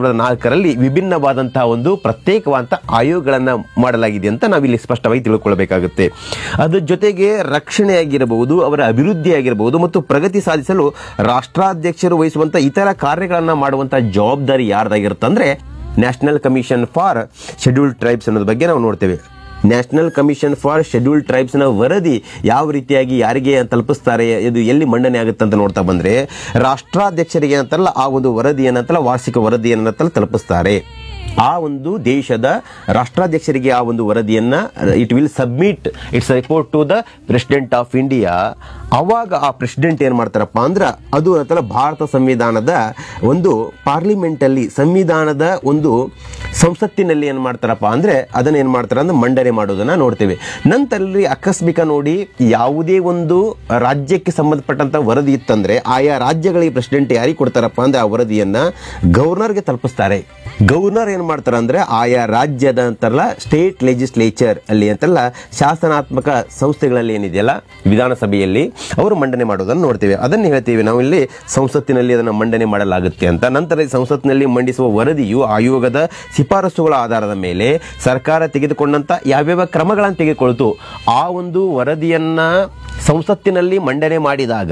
ಪ್ರಜಾಪ್ರಭುತ್ವದ ನಾಯಕರಲ್ಲಿ ವಿಭಿನ್ನವಾದಂತಹ ಒಂದು ಪ್ರತ್ಯೇಕವಾದಂತಹ ಆಯೋಗಗಳನ್ನ ಮಾಡಲಾಗಿದೆ ಅಂತ ನಾವಿಲ್ಲಿ ಸ್ಪಷ್ಟವಾಗಿ ತಿಳ್ಕೊಳ್ಬೇಕಾಗುತ್ತೆ ಅದ್ರ ಜೊತೆಗೆ ರಕ್ಷಣೆ ಆಗಿರಬಹುದು ಅವರ ಅಭಿವೃದ್ಧಿ ಆಗಿರಬಹುದು ಮತ್ತು ಪ್ರಗತಿ ಸಾಧಿಸಲು ರಾಷ್ಟ್ರಾಧ್ಯಕ್ಷರು ವಹಿಸುವಂತ ಇತರ ಕಾರ್ಯಗಳನ್ನ ಮಾಡುವಂತ ಜವಾಬ್ದಾರಿ ಯಾರ್ದಾಗಿರುತ್ತೆ ಅಂದ್ರೆ national commission for scheduled tribes ಅನ್ನೋದ್ರ ಬಗ್ಗೆ ನಾವು ನೋಡ್ತೇವೆ national commission for scheduled tribes ನ ವರದಿ ಯಾವ ರೀತಿಯಾಗಿ ಯಾರಿಗೆ ತಲುಪಿಸ್ತಾರೆ ಇದು ಎಲ್ಲಿ ಮಂಡನೆ ಆಗುತ್ತೆ ಅಂತ ನೋಡ್ತಾ ಬಂದ್ರೆ ರಾಷ್ಟ್ರಾಧ್ಯಕ್ಷರಿಗೆ ಏನಂತಲ್ಲ ಆ ಒಂದು ವರದಿ ಏನಂತಲ್ಲ ವಾರ್ಷಿಕ ವರದಿ ಏನಂತಲ್ಲ ತಲುಪಿಸ್ತಾರೆ ಆ ಒಂದು ದೇಶದ ರಾಷ್ಟ್ರಾಧ್ಯಕ್ಷರಿಗೆ ಆ ಒಂದು ವರದಿಯನ್ನ it will submit its report to the president of India ಅವಾಗ ಆ ಪ್ರೆಸಿಡೆಂಟ್ ಏನ್ ಮಾಡ್ತಾರಪ್ಪ ಅಂದ್ರೆ ಅದು ಏನಂತಲ್ಲ ಭಾರತ ಸಂವಿಧಾನದ ಒಂದು ಪಾರ್ಲಿಮೆಂಟ್ ಅಲ್ಲಿ ಸಂವಿಧಾನದ ಒಂದು ಸಂಸತ್ತಿನಲ್ಲಿ ಏನ್ ಮಾಡ್ತಾರಪ್ಪ ಅಂದ್ರೆ ಅದನ್ನ ಏನ್ ಮಾಡ್ತಾರೆ ಅಂದ್ರೆ ಮಂಡನೆ ಮಾಡೋದನ್ನ ನೋಡ್ತೇವೆ ನಂತರದಲ್ಲಿ ಆಕಸ್ಮಿಕ ನೋಡಿ ಯಾವುದೇ ಒಂದು ರಾಜ್ಯಕ್ಕೆ ಸಂಬಂಧಪಟ್ಟಂತ ವರದಿ ಇತ್ತಂದ್ರೆ ಆಯಾ ರಾಜ್ಯಗಳಿಗೆ ಪ್ರೆಸಿಡೆಂಟ್ ಯಾರಿಗೆ ಕೊಡ್ತಾರಪ್ಪ ಅಂದ್ರೆ ಆ ವರದಿಯನ್ನ ಗವರ್ನರ್ಗೆ ತಲುಪಿಸ್ತಾರೆ ಗವರ್ನರ್ ಏನ್ ಮಾಡ್ತಾರೆ ಅಂದ್ರೆ ಆಯಾ ರಾಜ್ಯದ ಅಂತಾರಲ್ಲ ಸ್ಟೇಟ್ ಲೆಜಿಸ್ಲೇಚರ್ ಅಲ್ಲಿ ಅಂತಲ್ಲ ಶಾಸನಾತ್ಮಕ ಸಂಸ್ಥೆಗಳಲ್ಲಿ ಏನಿದೆಯಲ್ಲ ವಿಧಾನಸಭೆಯಲ್ಲಿ ಅವರು ಮಂಡನೆ ಮಾಡೋದನ್ನು ನೋಡ್ತೇವೆ ಅದನ್ನು ಹೇಳ್ತೇವೆ ನಾವು ಇಲ್ಲಿ ಸಂಸತ್ತಿನಲ್ಲಿ ಅದನ್ನು ಮಂಡನೆ ಮಾಡಲಾಗುತ್ತೆ ಅಂತ ನಂತರ ಈ ಸಂಸತ್ತಿನಲ್ಲಿ ಮಂಡಿಸುವ ವರದಿಯು ಆಯೋಗದ ಶಿಫಾರಸುಗಳ ಆಧಾರದ ಮೇಲೆ ಸರ್ಕಾರ ತೆಗೆದುಕೊಂಡಂತ ಯಾವ್ಯಾವ ಕ್ರಮಗಳನ್ನು ತೆಗೆದುಕೊಳ್ತು ಆ ಒಂದು ವರದಿಯನ್ನ ಸಂಸತ್ತಿನಲ್ಲಿ ಮಂಡನೆ ಮಾಡಿದಾಗ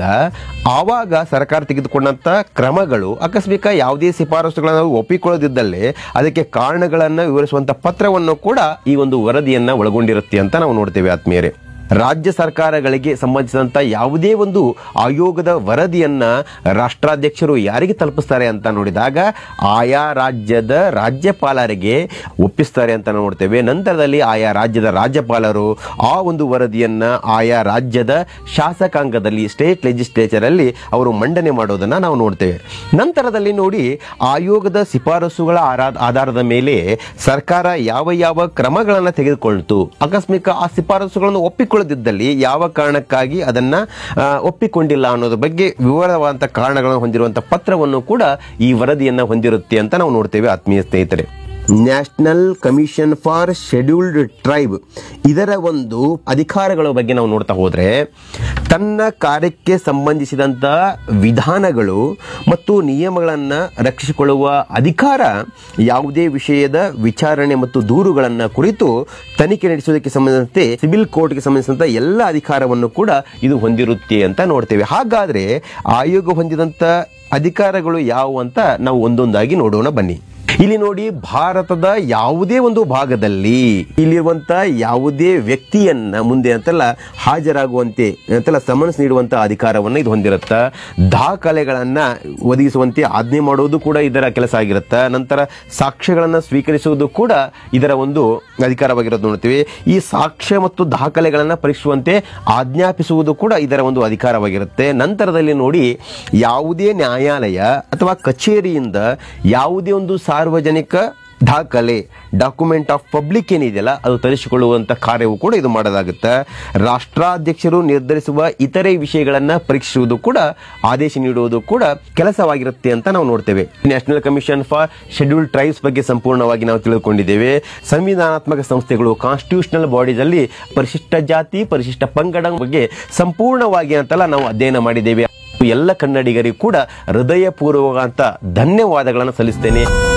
ಆವಾಗ ಸರ್ಕಾರ ತೆಗೆದುಕೊಂಡಂತ ಕ್ರಮಗಳು ಆಕಸ್ಮಿಕ ಯಾವುದೇ ಶಿಫಾರಸುಗಳನ್ನು ಒಪ್ಪಿಕೊಳ್ಳದಿದ್ದಲ್ಲಿ ಅದಕ್ಕೆ ಕಾರಣಗಳನ್ನು ವಿವರಿಸುವಂತ ಪತ್ರವನ್ನು ಕೂಡ ಈ ಒಂದು ವರದಿಯನ್ನ ಒಳಗೊಂಡಿರುತ್ತೆ ಅಂತ ನಾವು ನೋಡ್ತೇವೆ ಆತ್ಮೀಯರೇ ರಾಜ್ಯ ಸರ್ಕಾರಗಳಿಗೆ ಸಂಬಂಧಿಸಿದಂತ ಯಾವುದೇ ಒಂದು ಆಯೋಗದ ವರದಿಯನ್ನ ರಾಷ್ಟ್ರಾಧ್ಯಕ್ಷರು ಯಾರಿಗೆ ತಲುಪಿಸ್ತಾರೆ ಅಂತ ನೋಡಿದಾಗ ಆಯಾ ರಾಜ್ಯದ ರಾಜ್ಯಪಾಲರಿಗೆ ಒಪ್ಪಿಸ್ತಾರೆ ಅಂತ ನೋಡ್ತೇವೆ ನಂತರದಲ್ಲಿ ಆಯಾ ರಾಜ್ಯದ ರಾಜ್ಯಪಾಲರು ಆ ಒಂದು ವರದಿಯನ್ನ ಆಯಾ ರಾಜ್ಯದ ಶಾಸಕಾಂಗದಲ್ಲಿ ಸ್ಟೇಟ್ ಲೆಜಿಸ್ಲೇಚರ್ ಅಲ್ಲಿ ಅವರು ಮಂಡನೆ ಮಾಡೋದನ್ನ ನಾವು ನೋಡ್ತೇವೆ ನಂತರದಲ್ಲಿ ನೋಡಿ ಆಯೋಗದ ಶಿಫಾರಸುಗಳ ಆರಾ- ಆಧಾರದ ಮೇಲೆ ಸರ್ಕಾರ ಯಾವ ಯಾವ ಕ್ರಮಗಳನ್ನು ತೆಗೆದುಕೊಳ್ತು ಆಕಸ್ಮಿಕ ಆ ಶಿಫಾರಸುಗಳನ್ನು ಒಪ್ಪಿಕೊಳ್ಳದಿದ್ದಲ್ಲಿ ಯಾವ ಕಾರಣಕ್ಕಾಗಿ ಅದನ್ನ ಆ, ಒಪ್ಪಿಕೊಂಡಿಲ್ಲ ಅನ್ನೋದ್ರ ಬಗ್ಗೆ ವಿವರವಾದಂಥ ಕಾರಣಗಳನ್ನು ಹೊಂದಿರುವಂತಹ ಪತ್ರವನ್ನು ಕೂಡ ಈ ವರದಿಯನ್ನ ಹೊಂದಿರುತ್ತೆ ಅಂತ ನಾವು ನೋಡ್ತೇವೆ ಆತ್ಮೀಯ ಸ್ನೇಹಿತರೆ national commission for scheduled tribe ಇದರ ಒಂದು ಅಧಿಕಾರಗಳ ಬಗ್ಗೆ ನಾವು ನೋಡ್ತಾ ಹೋದ್ರೆ ತನ್ನ ಕಾರ್ಯಕ್ಕೆ ಸಂಬಂಧಿಸಿದಂತ ವಿಧಾನಗಳು ಮತ್ತು ನಿಯಮಗಳನ್ನು ರಕ್ಷಿಸಿಕೊಳ್ಳುವ ಅಧಿಕಾರ ಯಾವುದೇ ವಿಷಯದ ವಿಚಾರಣೆ ಮತ್ತು ದೂರುಗಳನ್ನು ಕುರಿತು ತನಿಖೆ ನಡೆಸುವುದಕ್ಕೆ ಸಂಬಂಧಿಸಿದಂತೆ ಸಿವಿಲ್ ಕೋರ್ಟ್ಗೆ ಸಂಬಂಧಿಸಿದಂತ ಎಲ್ಲ ಅಧಿಕಾರವನ್ನು ಕೂಡ ಇದು ಹೊಂದಿರುತ್ತೆ ಅಂತ ನೋಡ್ತೇವೆ ಹಾಗಾದ್ರೆ ಆಯೋಗ ಹೊಂದಿದಂತ ಅಧಿಕಾರಗಳು ಯಾವುವು ಅಂತ ನಾವು ಒಂದೊಂದಾಗಿ ನೋಡೋಣ ಬನ್ನಿ ಇಲ್ಲಿ ನೋಡಿ ಭಾರತದ ಯಾವುದೇ ಒಂದು ಭಾಗದಲ್ಲಿ ಇಲ್ಲಿರುವಂತ ಯಾವುದೇ ವ್ಯಕ್ತಿಯನ್ನ ಮುಂದೆ ಅಂತಲ್ಲ ಹಾಜರಾಗುವಂತೆ ಅಂತಲ್ಲ ಸಮನ್ಸ್ ನೀಡುವಂತ ಅಧಿಕಾರವನ್ನ ಇದು ಹೊಂದಿರುತ್ತ ದಾಖಲೆಗಳನ್ನ ಒದಗಿಸುವಂತೆ ಆಜ್ಞೆ ಮಾಡುವುದು ಕೂಡ ಇದರ ಕೆಲಸ ಆಗಿರುತ್ತೆ ನಂತರ ಸಾಕ್ಷ್ಯಗಳನ್ನ ಸ್ವೀಕರಿಸುವುದು ಕೂಡ ಇದರ ಒಂದು ಅಧಿಕಾರವಾಗಿರೋದು ನೋಡ್ತೀವಿ ಈ ಸಾಕ್ಷ್ಯ ಮತ್ತು ದಾಖಲೆಗಳನ್ನ ಪರೀಕ್ಷಿಸುವಂತೆ ಆಜ್ಞಾಪಿಸುವುದು ಕೂಡ ಇದರ ಒಂದು ಅಧಿಕಾರವಾಗಿರುತ್ತೆ ನಂತರದಲ್ಲಿ ನೋಡಿ ಯಾವುದೇ ನ್ಯಾಯಾಲಯ ಅಥವಾ ಕಚೇರಿಯಿಂದ ಯಾವುದೇ ಒಂದು ಸಾರ್ವಜನಿಕ ದಾಖಲೆ ಡಾಕ್ಯುಮೆಂಟ್ ಆಫ್ ಪಬ್ಲಿಕ್ ಏನಿದೆಯಲ್ಲ ಅದು ತರಿಸಿಕೊಳ್ಳುವಂತ ಕಾರ್ಯವು ಕೂಡ ಇದು ಮಾಡಲಾಗುತ್ತೆ ರಾಷ್ಟ್ರಾಧ್ಯಕ್ಷರು ನಿರ್ಧರಿಸುವ ಇತರೆ ವಿಷಯಗಳನ್ನ ಪರೀಕ್ಷಿಸುವುದು ಕೂಡ ಆದೇಶ ನೀಡುವುದು ಕೂಡ ಕೆಲಸವಾಗಿರುತ್ತೆ ಅಂತ ನಾವು ನೋಡ್ತೇವೆ national commission for scheduled tribes ಬಗ್ಗೆ ಸಂಪೂರ್ಣವಾಗಿ ನಾವು ತಿಳಿದುಕೊಂಡಿದ್ದೇವೆ ಸಂವಿಧಾನಾತ್ಮಕ ಸಂಸ್ಥೆಗಳು ಕಾನ್ಸ್ಟಿಟ್ಯೂಷನಲ್ ಬಾಡೀಸ್ ಅಲ್ಲಿ ಪರಿಶಿಷ್ಟ ಜಾತಿ ಪರಿಶಿಷ್ಟ ಪಂಗಡ ಬಗ್ಗೆ ಸಂಪೂರ್ಣವಾಗಿ ಅಂತಲ್ಲ ನಾವು ಅಧ್ಯಯನ ಮಾಡಿದ್ದೇವೆ ಎಲ್ಲ ಕನ್ನಡಿಗರಿಗೂ ಕೂಡ ಹೃದಯಪೂರ್ವಕ ಅಂತ ಧನ್ಯವಾದಗಳನ್ನು ಸಲ್ಲಿಸ್ತೇನೆ